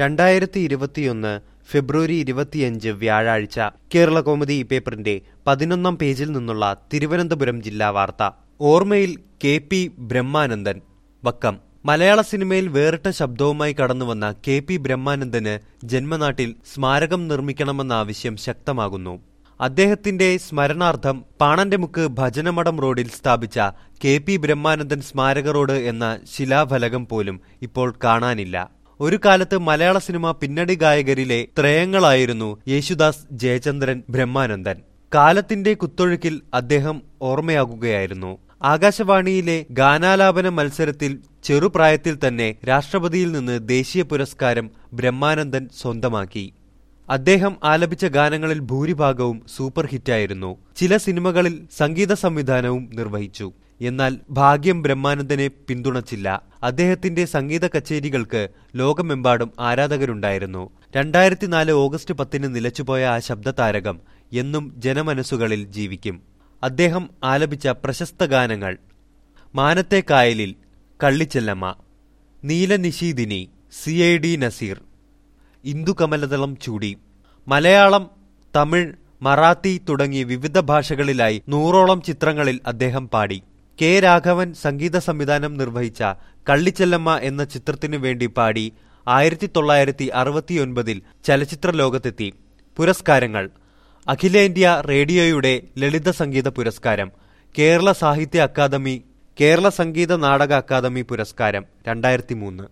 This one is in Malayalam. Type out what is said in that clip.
രണ്ടായിരത്തി ഇരുപത്തിയൊന്ന് ഫെബ്രുവരി ഇരുപത്തിയഞ്ച് വ്യാഴാഴ്ച കേരള കോമഡി ഈ പേപ്പറിന്റെ പതിനൊന്നാം പേജിൽ നിന്നുള്ള തിരുവനന്തപുരം ജില്ലാ വാർത്ത ഓർമ്മയിൽ കെ പി ബ്രഹ്മാനന്ദൻ വക്കം മലയാള സിനിമയിൽ വേറിട്ട ശബ്ദവുമായി കടന്നുവന്ന കെ പി ബ്രഹ്മാനന്ദന് ജന്മനാട്ടിൽ സ്മാരകം നിർമ്മിക്കണമെന്ന ആവശ്യം ശക്തമാകുന്നു അദ്ദേഹത്തിന്റെ സ്മരണാർത്ഥം പാണന്റെ മുക്ക് ഭജനമഠം റോഡിൽ സ്ഥാപിച്ച കെ പി ബ്രഹ്മാനന്ദൻ സ്മാരക റോഡ് എന്ന ശിലാഫലകം പോലും ഇപ്പോൾ കാണാനില്ല ഒരു കാലത്ത് മലയാള സിനിമ പിന്നണി ഗായകരിലെ ത്രയങ്ങളായിരുന്നു യേശുദാസ് ജയചന്ദ്രൻ ബ്രഹ്മാനന്ദൻ കാലത്തിന്റെ കുത്തൊഴുക്കിൽ അദ്ദേഹം ഓർമ്മയാകുകയായിരുന്നു ആകാശവാണിയിലെ ഗാനാലാപന മത്സരത്തിൽ ചെറുപ്രായത്തിൽ തന്നെ രാഷ്ട്രപതിയിൽ നിന്ന് ദേശീയ പുരസ്കാരം ബ്രഹ്മാനന്ദൻ സ്വന്തമാക്കി അദ്ദേഹം ആലപിച്ച ഗാനങ്ങളിൽ ഭൂരിഭാഗവും സൂപ്പർ ഹിറ്റായിരുന്നു ചില സിനിമകളിൽ സംഗീത സംവിധാനവും നിർവഹിച്ചു എന്നാൽ ഭാഗ്യം ബ്രഹ്മാനന്ദനെ പിന്തുണച്ചില്ല അദ്ദേഹത്തിന്റെ സംഗീത കച്ചേരികൾക്ക് ലോകമെമ്പാടും ആരാധകരുണ്ടായിരുന്നു രണ്ടായിരത്തി നാല് ഓഗസ്റ്റ് പത്തിന് നിലച്ചുപോയ ആ ശബ്ദതാരകം എന്നും ജനമനസ്സുകളിൽ ജീവിക്കും അദ്ദേഹം ആലപിച്ച പ്രശസ്ത ഗാനങ്ങൾ മാനത്തെ കായലിൽ കള്ളിച്ചെല്ലമ്മ നീലനിശീദിനി സി ഐ ഡി നസീർ ഇന്ദുകമലതളം ചൂടി മലയാളം തമിഴ് മറാത്തി തുടങ്ങി വിവിധ ഭാഷകളിലായി നൂറോളം ചിത്രങ്ങളിൽ അദ്ദേഹം പാടി കെ രാഘവൻ സംഗീത സംവിധാനം നിർവഹിച്ച കള്ളിച്ചെല്ലമ്മ എന്ന ചിത്രത്തിനു വേണ്ടി പാടി ആയിരത്തി തൊള്ളായിരത്തി അറുപത്തിയൊൻപതിൽ ചലച്ചിത്ര ലോകത്തെത്തി പുരസ്കാരങ്ങൾ അഖിലേന്ത്യാ റേഡിയോയുടെ ലളിത സംഗീത പുരസ്കാരം കേരള സാഹിത്യ അക്കാദമി കേരള സംഗീത നാടക അക്കാദമി പുരസ്കാരം രണ്ടായിരത്തി മൂന്ന്